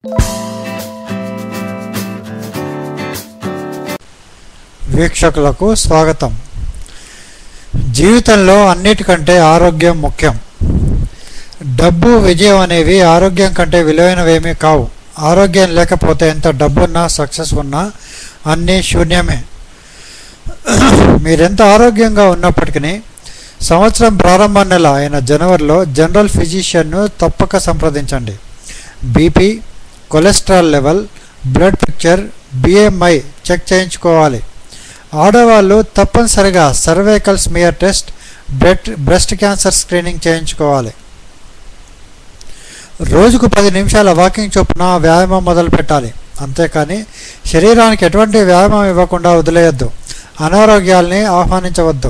వీక్షకులకు స్వాగతం జీవితంలో అన్నిటికంటే ఆరోగ్యం ముఖ్యం డబ్బు విజయం అనేవి ఆరోగ్యం కంటే విలువైనవేమీ కావు ఆరోగ్యం లేకపోతే ఎంత డబ్బున్నా సక్సెస్ ఉన్నా అన్నీ శూన్యమే మీరెంత ఆరోగ్యంగా ఉన్నప్పటికీ సంవత్సరం ప్రారంభ నెల అయిన జనవరిలో జనరల్ ఫిజిషియన్ను తప్పక సంప్రదించండి BP cholesterol level blood picture BMI check చేయించుకోవాలి ఆడవాళ్ళు తప్పనిసరిగా cervical smear test bread breast cancer screening చేయించుకోవాలి రోజుకు పది నిమిషాల వాకింగ్ చొప్పున వ్యాయామం మొదలు పెట్టాలి అంతేకాని శరీరానికి ఎటువంటి వ్యాయామం ఇవ్వకుండా వదిలేయొద్దు అనారోగ్యాల్ని ఆహ్వానించవద్దు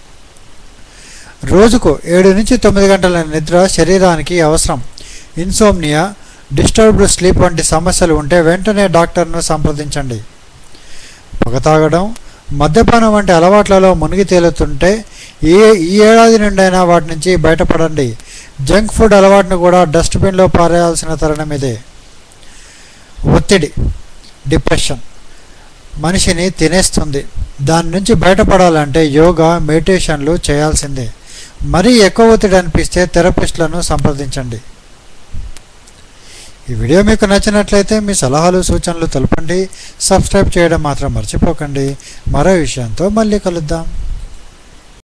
రోజుకు ఏడు నుంచి తొమ్మిది గంటల నిద్ర శరీరానికి అవసరం ఇన్సోమ్నియా డిస్టర్బ్డ్ స్లీప్ వంటి సమస్యలు ఉంటే వెంటనే డాక్టర్ను సంప్రదించండి పొగ తాగడం మద్యపానం వంటి అలవాట్లలో మునిగి తేలుతుంటే ఈ ఈ ఏడాది నుండైనా వాటి నుంచి బయటపడండి జంక్ ఫుడ్ అలవాటును కూడా డస్ట్బిన్లో పారేయాల్సిన తరుణం ఇదే ఒత్తిడి డిప్రెషన్ మనిషిని తినేస్తుంది దాని నుంచి బయటపడాలంటే యోగా మెడిటేషన్లు చేయాల్సిందే మరీ ఎక్కువ ఒత్తిడి అనిపిస్తే థెరపిస్టులను సంప్రదించండి ఈ వీడియో మీకు నచ్చినట్లయితే మీ సలహాలు సూచనలు తెలపండి సబ్స్క్రైబ్ చేయడం మాత్రం మర్చిపోకండి మరో విషయంతో మళ్ళీ కలుద్దాం